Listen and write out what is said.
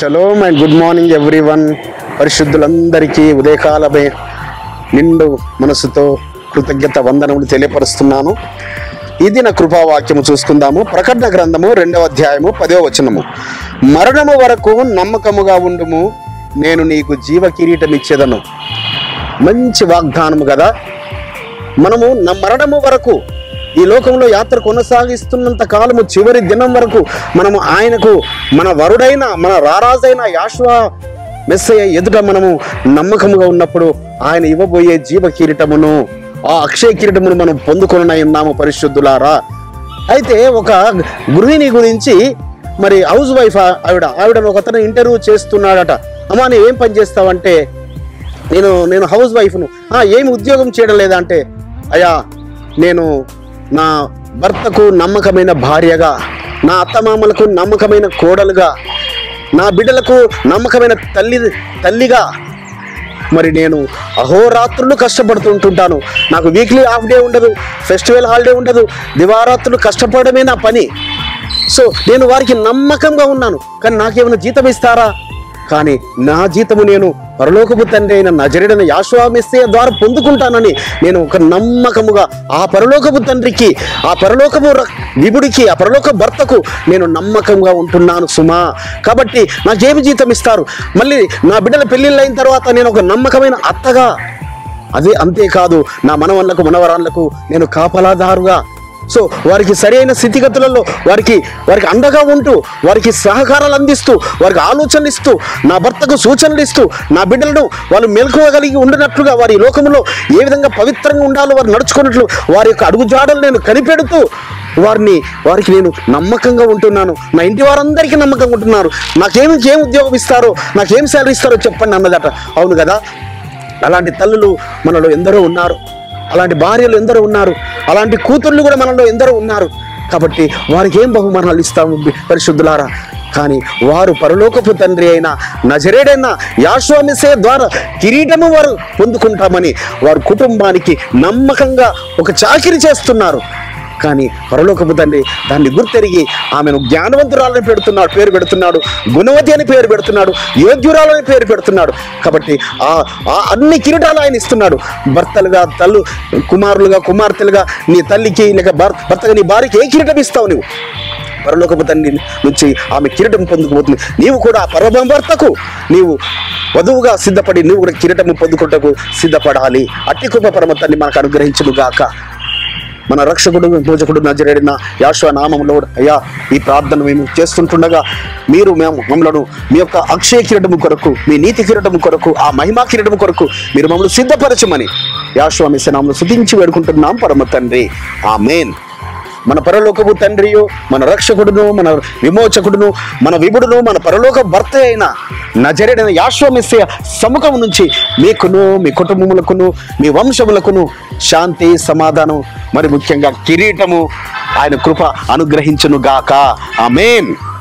shalom and good morning everyone పరిశుద్ధులందరికీ ఉదయకాలమే నిండు మనసుతో కృతజ్ఞత వందనములు తెలియపరుస్తున్నాను ఇది నా కృపావాక్యము చూసుకుందాము ప్రకటన గ్రంథము రెండవ అధ్యాయము పదవ వచనము మరణము వరకు నమ్మకముగా ఉండుము నేను నీకు జీవ కిరీటం ఇచ్చేదను మంచి వాగ్దానము కదా మనము నా మరణము వరకు ఈ లోకంలో యాత్ర కొనసాగిస్తున్నంత కాలము చివరి దినం వరకు మనము ఆయనకు మన వరుడైన మన రారాజైన యాశ్వా మెస్సయ్య ఎదుట మనము నమ్మకముగా ఉన్నప్పుడు ఆయన ఇవ్వబోయే జీవ కిరీటమును ఆ అక్షయ కిరీటమును మనం పొందుకొని ఉన్నాము పరిశుద్ధులారా అయితే ఒక గృహిణి గురించి మరి హౌస్ వైఫ్ ఆవిడ ఆవిడను ఒక అతను ఇంటర్వ్యూ చేస్తున్నాడట అమ్మా నువ్వు ఏం పని చేస్తావంటే నేను నేను హౌస్ వైఫ్ను "ఆ, ఏమి ఉద్యోగం చేయడం లేదా అంటే అయ్యా నేను నా భర్తకు నమ్మకమైన భార్యగా నా అత్తమామలకు నమ్మకమైన కోడలుగా నా బిడ్డలకు నమ్మకమైన తల్లి తల్లిగా మరి నేను అహోరాత్రులు కష్టపడుతుంటుంటాను నాకు వీక్లీ హాఫ్ డే ఉండదు ఫెస్టివల్ హాలిడే ఉండదు దివారాత్రులు కష్టపడమే నా పని సో నేను వారికి నమ్మకంగా ఉన్నాను కానీ నాకేమైనా జీతం ఇస్తారా కానీ నా జీతము నేను పరలోకపు తండ్రి అయిన నజరుడైన యాశ్వామిస్తే ద్వారా పొందుకుంటానని నేను ఒక నమ్మకముగా ఆ పరలోకపు తండ్రికి ఆ పరలోకపు ర- విభుడికి ఆ పరలోక భర్తకు నేను నమ్మకంగా ఉంటున్నాను సుమా కాబట్టి నాకేమి జీతం ఇస్తారు మళ్ళీ నా బిడ్డల పెళ్ళిళ్ళు అయిన తర్వాత నేను ఒక నమ్మకమైన అత్తగా అదే అంతేకాదు నా మనవళ్ళకు మనవరాళ్లకు నేను కాపలాదారుగా సో వారికి సరైన స్థితిగతులలో వారికి వారికి అండగా ఉంటూ వారికి సహకారాలు అందిస్తూ వారికి ఆలోచనలు ఇస్తూ నా భర్తకు సూచనలు ఇస్తూ నా బిడ్డలను వాళ్ళు మెలకువగలిగి ఉండినట్లుగా వారి లోకంలో ఏ విధంగా పవిత్రంగా ఉండాలో వారు నడుచుకున్నట్లు వారి యొక్క అడుగుజాడలు నేను కనిపెడుతూ వారిని వారికి నేను నమ్మకంగా ఉంటున్నాను నా ఇంటి వారందరికీ నమ్మకంగా ఉంటున్నారు నాకేమి ఏం ఉద్యోగం ఇస్తారో నాకేం శాలరీ ఇస్తారో చెప్పండి అన్నదట అవును కదా అలాంటి తల్లులు మనలో ఎందరో ఉన్నారు అలాంటి భార్యలు ఎందరో ఉన్నారు అలాంటి కూతుర్లు కూడా మనలో ఎందరో ఉన్నారు కాబట్టి వారికి ఏం బహుమానాలు ఇస్తాము బి- పరిశుద్ధులారా కానీ వారు పరలోకపు తండ్రి అయిన నజరేడైన యాశ్వామిసే ద్వారా కిరీటము వారు పొందుకుంటామని వారు కుటుంబానికి నమ్మకంగా ఒక చాకిరి చేస్తున్నారు కానీ పరలోకపు తండ్రి దాన్ని గుర్తెరిగి ఆమెను జ్ఞానవంతురాలని పెడుతున్నాడు పేరు పెడుతున్నాడు గుణవతి అని పేరు పెడుతున్నాడు యోగ్యురాలని పేరు పెడుతున్నాడు కాబట్టి ఆ ఆ అన్ని కిరీటాలు ఆయన ఇస్తున్నాడు భర్తలుగా తల్లు కుమారులుగా కుమార్తెలుగా నీ తల్లికి లేక భర్- భర్తగా నీ భార్యకి ఏ కిరీటం ఇస్తావు నువ్వు పరలోకపు తండ్రి నుంచి ఆమె కిరీటం పొందుకుపోతుంది నీవు కూడా ఆ పరమ భర్తకు నీవు వధువుగా సిద్ధపడి నువ్వు కూడా కిరీటము పొందుకుంటకు సిద్ధపడాలి అట్టి కృప పరమ తల్లి మనకు అనుగ్రహించును గాక మన రక్షకుడు పూజకుడు నజరేడిన యాశ్వ నామంలో అయ్యా ఈ ప్రార్థన మేము చేస్తుంటుండగా మీరు మేము మమ్మలను మీ యొక్క అక్షయ కిరీటము కొరకు మీ నీతి కిరీటము కొరకు ఆ మహిమా కిరీటము కొరకు మీరు మమ్మల్ని సిద్ధపరచమని యాశ్వ మిస్ నామంలో శుతించి వేడుకుంటున్నాం పరమ తండ్రి ఆ మెయిన్ మన పరలోకపు తండ్రియు మన రక్షకుడును మన విమోచకుడును మన విభుడును మన పరలోక భర్త అయిన నజరేడైన యాశ్వమిస్య సముఖం నుంచి మీకును మీ కుటుంబములకును మీ వంశములకును శాంతి సమాధానం మరి ముఖ్యంగా కిరీటము ఆయన కృప అనుగ్రహించును గాక ఆమేన్